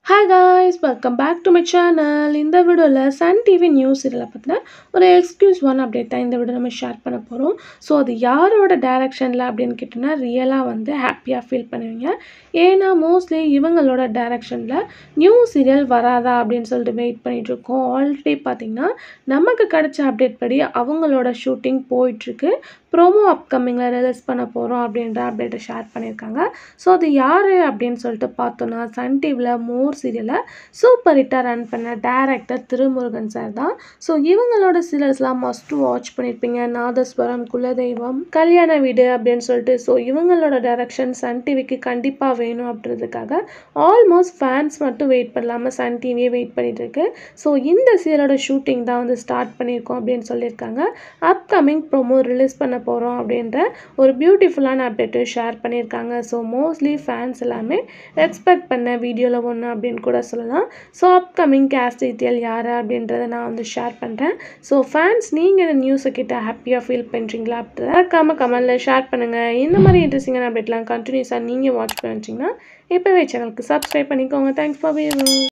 hi guys welcome back to my channel இந்த வீடியோவில் Sun TV news இதில் பற்றின ஒரு எக்ஸ்கியூஸ் ஒன் அப்டேட் தான் இந்த வீடியோ நம்ம ஷேர் பண்ண போகிறோம் ஸோ அது யாரோட டைரக்ஷனில் அப்படின்னு கேட்டிங்கன்னா ரியலாக வந்து ஹாப்பியாக ஃபீல் பண்ணுவீங்க ஏன்னா மோஸ்ட்லி இவங்களோட டைரக்ஷனில் நியூ சீரியல் வராதா அப்படின்னு சொல்லிட்டு வெயிட் பண்ணிட்டு இருக்கோம் ஆல்ரெடி பார்த்திங்கன்னா நமக்கு கிடைச்ச அப்டேட் படி அவங்களோட ஷூட்டிங் போயிட்டுருக்கு ப்ரோமோ அப்கமிங்கில் ரிலீஸ் பண்ண போகிறோம் அப்படின்ற அப்டேட்டை ஷேர் பண்ணியிருக்காங்க ஸோ அது யார் அப்படின்னு சொல்லிட்டு பார்த்தோன்னா சன் டிவியில் மோர் சீரியலை சூப்பர் ஹிட்டாக ரன் பண்ண டேரக்டர் திருமுருகன் சார் தான் ஸோ இவங்களோட சீரியல்ஸ்லாம் மஸ்ட் வாட்ச் பண்ணியிருப்பீங்க நாதஸ்வரம் குலதெய்வம் கல்யாண வீடு அப்படின்னு சொல்லிட்டு ஸோ இவங்களோட டைரக்ஷன் சன் டிவிக்கு கண்டிப்பாக வேணும் அப்படின்றதுக்காக ஆல்மோஸ்ட் ஃபேன்ஸ் மட்டும் வெயிட் பண்ணலாமல் சன் டிவியே வெயிட் பண்ணிட்டு இருக்கு ஸோ இந்த சீரியலோட ஷூட்டிங் தான் வந்து ஸ்டார்ட் பண்ணியிருக்கோம் அப்படின்னு சொல்லியிருக்காங்க அப்கமிங் ப்ரோமோ ரிலீஸ் பண்ண போகிறோம் அப்படின்ற ஒரு பியூட்டிஃபுல்லான அப்டேட்டு ஷேர் பண்ணியிருக்காங்க ஸோ மோஸ்ட்லி ஃபேன்ஸ் எல்லாமே எக்ஸ்பெக்ட் பண்ண வீடியோவில் ஒன்று அப்படின்னு கூட சொல்லலாம் ஸோ அப்கமிங் கேஸ்ட் டீட்டெயில் யார் அப்படின்றத நான் வந்து ஷேர் பண்ணுறேன் ஸோ ஃபேன்ஸ் நீங்கள் இந்த நியூஸை கிட்ட ஹாப்பியாக ஃபீல் பண்ணுறீங்களா அப்படி மறக்காமல் கமெண்டில் ஷேர் பண்ணுங்கள் இந்த மாதிரி இன்ட்ரெஸ்டிங்கான அப்டேட்லாம் கண்டினியூஸாக நீங்கள் வாட்ச் பண்ணிச்சிங்கன்னா இப்போவே சேனலுக்கு சப்ஸ்கிரைப் பண்ணிக்கோங்க தேங்க்ஸ் ஃபார் வியூ